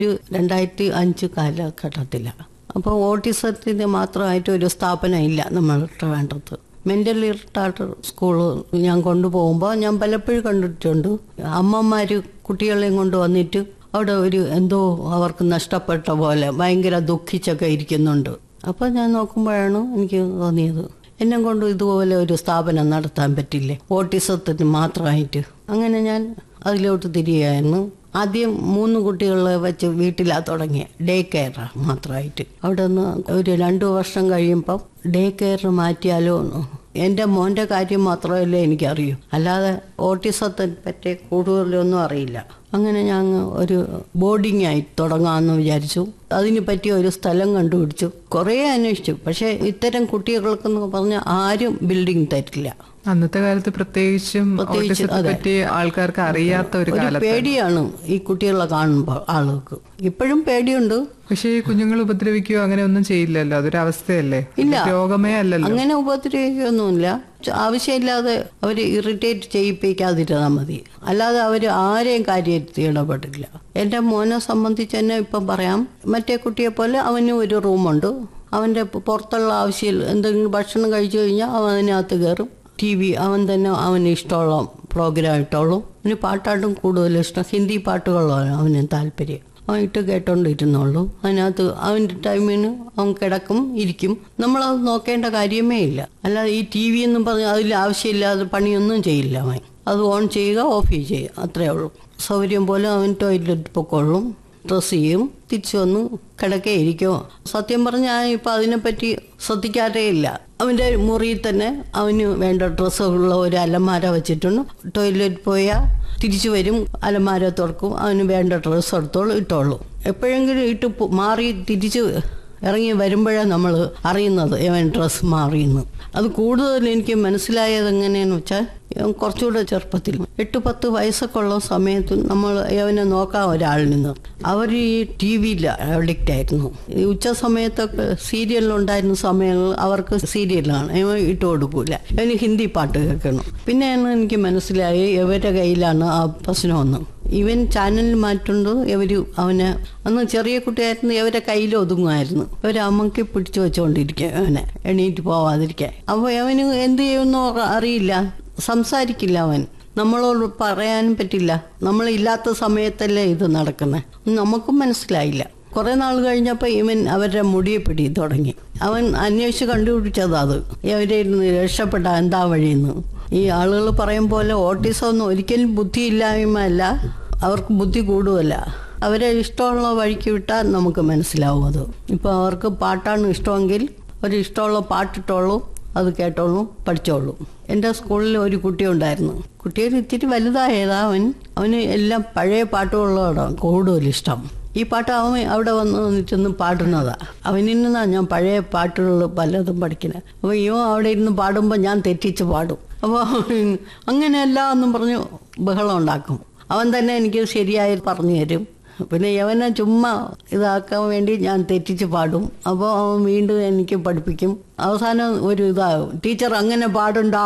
ഒരു രണ്ടായിരത്തി അഞ്ച് കാലഘട്ടത്തിലാണ് അപ്പോൾ ഓട്ടിസത്തിന് മാത്രമായിട്ട് ഒരു സ്ഥാപനം ഇല്ല നമ്മൾ ട്രിവാൻഡ്രത്ത് മെൻ്റലി റിട്ടാർഡ് സ്കൂള് ഞാൻ കൊണ്ടുപോകുമ്പോൾ ഞാൻ പലപ്പോഴും കണ്ടിട്ടുണ്ട് അമ്മമാർ കുട്ടികളെയും കൊണ്ട് വന്നിട്ട് അവിടെ ഒരു എന്തോ അവർക്ക് നഷ്ടപ്പെട്ട പോലെ ഭയങ്കര ദുഃഖിച്ചൊക്കെ ഇരിക്കുന്നുണ്ട് അപ്പോൾ ഞാൻ നോക്കുമ്പോഴാണ് എനിക്ക് തോന്നിയത് എന്നെ കൊണ്ട് ഇതുപോലെ ഒരു സ്ഥാപനം നടത്താൻ പറ്റില്ലേ ഓട്ടിസത്തിന് മാത്രമായിട്ട് അങ്ങനെ ഞാൻ അതിലോട്ട് തിരികെയായിരുന്നു ആദ്യം മൂന്ന് കുട്ടികളെ വെച്ച് വീട്ടിലാ തുടങ്ങിയ ഡേ കെയർ മാത്രമായിട്ട് അവിടെ നിന്ന് ഒരു രണ്ടു വർഷം കഴിയുമ്പം ഡേ കെയർ മാറ്റിയാലോ എന്ന് എൻ്റെ മോൻ്റെ കാര്യം മാത്രമല്ലേ എനിക്കറിയൂ അല്ലാതെ ഓട്ടിസത്തെ പറ്റി കൂടുതലൊന്നും അറിയില്ല അങ്ങനെ ഞാൻ ഒരു ബോർഡിംഗ് ആയി തുടങ്ങാമെന്ന് വിചാരിച്ചു അതിന് പറ്റിയ ഒരു സ്ഥലം കണ്ടുപിടിച്ചു കുറേ അന്വേഷിച്ചു പക്ഷേ ഇത്തരം കുട്ടികൾക്കെന്ന് പറഞ്ഞാൽ ആരും ബിൽഡിംഗ് തരില്ല അന്നത്തെ കാലത്ത് പ്രത്യേകിച്ചും പ്രത്യേകിച്ച് ഓട്ടിസത്തെ പറ്റി ആൾക്കാർക്ക് അറിയാത്ത ഒരു ഒരു കാലത്ത് പേടിയാണ് ഈ കുട്ടികളെ കാണുമ്പോൾ ആളുകൾക്ക് ഇപ്പോഴും പേടിയുണ്ട് പക്ഷേ ഈ കുഞ്ഞുങ്ങൾ ഉപദ്രവിക്കുകയോ അങ്ങനെ ഒന്നും ചെയ്യില്ലല്ലോ അതൊരു അവസ്ഥയല്ലേ ഇല്ല. രോഗമേ അല്ലല്ലോ അങ്ങനെ ഉപദ്രവിക്കൊന്നുമില്ല ആവശ്യമില്ലാതെ അവർ ഇറിറ്റേറ്റ് ചെയ്യിപ്പിക്കാതിരുന്നാൽ മതി അല്ലാതെ അവർ ആരെയും കാര്യത്തിൽ ഇടപെടില്ല എൻ്റെ മോനെ സംബന്ധിച്ച് തന്നെ ഇപ്പം പറയാം മറ്റേ കുട്ടിയെ പോലെ അവന് ഒരു റൂമുണ്ട് അവൻ്റെ പുറത്തുള്ള ആവശ്യം എന്തെങ്കിലും ഭക്ഷണം കഴിച്ചു കഴിഞ്ഞാൽ അവൻ അതിനകത്ത് കയറും ടി വി അവൻ തന്നെ അവന് ഇഷ്ടമുള്ള പ്രോഗ്രാം ഇട്ടോളും അവന് പാട്ടാട്ടും കൂടുതൽ ഇഷ്ടം ഹിന്ദി പാട്ടുകളാണ് അവന് താല്പര്യം അവൻ ഇട്ട് കേട്ടോണ്ടിരുന്നുള്ളൂ അതിനകത്ത് അവൻ്റെ ടൈമിന് അവൻ കിടക്കും ഇരിക്കും നമ്മളത് നോക്കേണ്ട കാര്യമേ ഇല്ല അല്ലാതെ ഈ ടി വി എന്നും പറഞ്ഞ് അതിൽ ആവശ്യമില്ലാതെ പണിയൊന്നും ചെയ്യില്ല അവൻ അത് ഓൺ ചെയ്യുക ഓഫ് ചെയ്യുക അത്രേ ഉള്ളൂ സൗകര്യം പോലെ അവൻ ടോയ്ലറ്റ് പൊക്കോളും ഡ്രസ്സ് ചെയ്യും തിരിച്ചു വന്ന് കിടക്കേ ഇരിക്കുമോ സത്യം പറഞ്ഞാൽ ഇപ്പം അതിനെപ്പറ്റി ശ്രദ്ധിക്കാറേ ഇല്ല അവൻ്റെ മുറിയിൽ തന്നെ അവന് വേണ്ട ഡ്രസ്സുള്ള ഒരു അലമാര വെച്ചിട്ടുണ്ട് ടോയ്ലറ്റ് പോയാൽ തിരിച്ചു വരും അലമാര തുറക്കും അവന് വേണ്ട ഡ്രസ്സ് എടുത്തോളൂ ഇട്ടോളൂ എപ്പോഴെങ്കിലും ഇട്ട് പോ- മാറി തിരിച്ച് ഇറങ്ങി വരുമ്പോഴാണ് നമ്മൾ അറിയുന്നത് ഇവൻ ഡ്രസ്സ് മാറിയെന്ന് അത് കൂടുതൽ എനിക്ക് മനസ്സിലായത് എങ്ങനെയാന്ന് വെച്ചാൽ ഇവൻ കുറച്ചുകൂടെ ചെറുപ്പത്തിൽ എട്ട് പത്ത് വയസ്സൊക്കെ ഉള്ള സമയത്ത് നമ്മൾ ഇവനെ നോക്കാൻ ഒരാളിൽ നിന്ന് അവർ ഈ ടി വിയിൽ അഡിക്റ്റ് ആയിരുന്നു ഈ ഉച്ച സമയത്തൊക്കെ സീരിയലിലുണ്ടായിരുന്ന സമയങ്ങളിൽ അവർക്ക് സീരിയലാണ് ഇവൻ ഇട്ട് കൊടുക്കൂല ഇവന് ഹിന്ദി പാട്ട് കേൾക്കണം പിന്നെയാണ് എനിക്ക് മനസ്സിലായി ഇവരുടെ കയ്യിലാണ് ആ പ്രശ്നമൊന്നും ഇവൻ ചാനൽ മാറ്റുന്നത് ഇവർ അവനെ അന്ന് ചെറിയ കുട്ടിയായിരുന്നു ഇവരെ കയ്യിൽ ഒതുങ്ങുമായിരുന്നു ഇവരെ അമ്മയ്ക്ക് പിടിച്ചു വെച്ചുകൊണ്ടിരിക്കുക അവനെ എണീറ്റ് പോവാതിരിക്കാൻ അപ്പോൾ അവന് എന്ത് ചെയ്യുമെന്നോ അറിയില്ല സംസാരിക്കില്ല അവൻ നമ്മളോട് പറയാനും പറ്റില്ല നമ്മളില്ലാത്ത സമയത്തല്ലേ ഇത് നടക്കുന്നത് നമുക്കും മനസ്സിലായില്ല കുറെ നാൾ കഴിഞ്ഞപ്പോൾ ഇവൻ അവരുടെ മുടിയെ പിടി തുടങ്ങി അവൻ അന്വേഷിച്ച് കണ്ടുപിടിച്ചത് അത് ഇവരെ ഇരുന്ന് രക്ഷപ്പെട്ട എന്താ വഴിയെന്ന് ഈ ആളുകൾ പറയും പോലെ ഓട്ടിസം ഒന്നും ഒരിക്കലും ബുദ്ധിയില്ലായ്മ അല്ല അവർക്ക് ബുദ്ധി കൂടുമല്ല അവരെ ഇഷ്ടമുള്ള വഴിക്ക് വിട്ടാൽ നമുക്ക് മനസ്സിലാവും അത് ഇപ്പോൾ അവർക്ക് പാട്ടാണ് ഇഷ്ടമെങ്കിൽ ഒരു ഇഷ്ടമുള്ള പാട്ടിട്ടോളൂ അത് കേട്ടോളൂ പഠിച്ചോളൂ എൻ്റെ സ്കൂളിൽ ഒരു കുട്ടി ഉണ്ടായിരുന്നു കുട്ടിയൊരു ഇത്തിരി വലുതായതാ അവൻ അവന് എല്ലാം പഴയ പാട്ടുകളോടാണ് കൂടുതൽ ഇഷ്ടം ഈ പാട്ട് അവൻ അവിടെ വന്ന് നിന്നിട്ടൊന്ന് പാടുന്നതാ അവനിൽ നിന്നാ ഞാൻ പഴയ പാട്ടുകൾ പലതും പഠിക്കുന്നത് അപ്പോൾ ഇവ അവിടെ ഇരുന്ന് പാടുമ്പോൾ ഞാൻ തെറ്റിച്ച് പാടും അപ്പോൾ അങ്ങനെയല്ല എന്നും പറഞ്ഞ് ബഹളം ഉണ്ടാക്കും അവൻ തന്നെ എനിക്ക് ശരിയായി പറഞ്ഞു തരും പിന്നെ യവനെ ചുമ്മാ ഇതാക്കാൻ വേണ്ടി ഞാൻ തെറ്റിച്ച് പാടും അപ്പോൾ അവൻ വീണ്ടും എനിക്ക് പഠിപ്പിക്കും അവസാനം ഒരു ഇതാകും ടീച്ചർ അങ്ങനെ പാടുണ്ടാ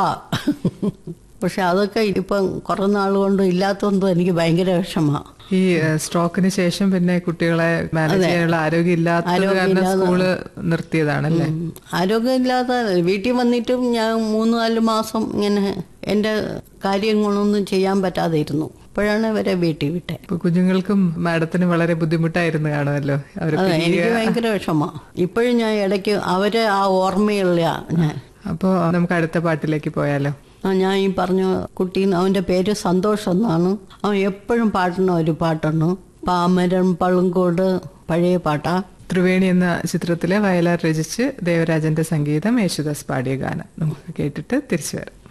പക്ഷെ അതൊക്കെ ഇപ്പം കുറേ നാൾ കൊണ്ട് ഇല്ലാത്തതുകൊണ്ട് എനിക്ക് ഭയങ്കര വിഷമമാണ് ഈ ഏഹ്, സ്ട്രോക്കിന് ശേഷം പിന്നെ കുട്ടികളെ മാനേജ് ചെയ്യാനുള്ള ആരോഗ്യം ഇല്ലാത്തത് കാരണം സ്കൂള് നിർത്തിയതാണല്ലേ ആരോഗ്യമില്ലാതെ വീട്ടിൽ വന്നിട്ടും ഞാൻ മൂന്ന് നാല് മാസം ഇങ്ങനെ എൻ്റെ കാര്യങ്ങളൊന്നും ചെയ്യാൻ പറ്റാതെ ഇരുന്നു അപ്പോഴാണ് ഇവരെ വീട്ടിൽ വിട്ടേ ഇപ്പൊ കുഞ്ഞുങ്ങൾക്കും മാഡത്തിന് വളരെ ബുദ്ധിമുട്ടായിരുന്നു കാണുമല്ലോ അവര് അതെ പിരിയുക. എനിക്ക് ഭയങ്കര വിഷമമാണ് ഇപ്പോഴും ഞാൻ ഇടയ്ക്ക് അവരെ ആ ഓർമ്മയുള്ള ഞാൻ അപ്പോ നമുക്ക് അടുത്ത പാട്ടിലേക്ക് പോയാലോ ആ, ഞാൻ ഈ പറഞ്ഞ കുട്ടി അവൻ്റെ പേര് സന്തോഷം എന്നാണ് അവൻ എപ്പോഴും പാടുന്ന ഒരു പാട്ടാണ് പാമരം പളുങ്കോട് പഴയ പാട്ടാ ത്രിവേണി എന്ന ചിത്രത്തിലെ വയലാർ രചിച്ച് ദേവരാജന്റെ സംഗീതം യേശുദാസ് പാടിയ ഗാനം നമുക്ക് കേട്ടിട്ട് തിരിച്ചു വരാം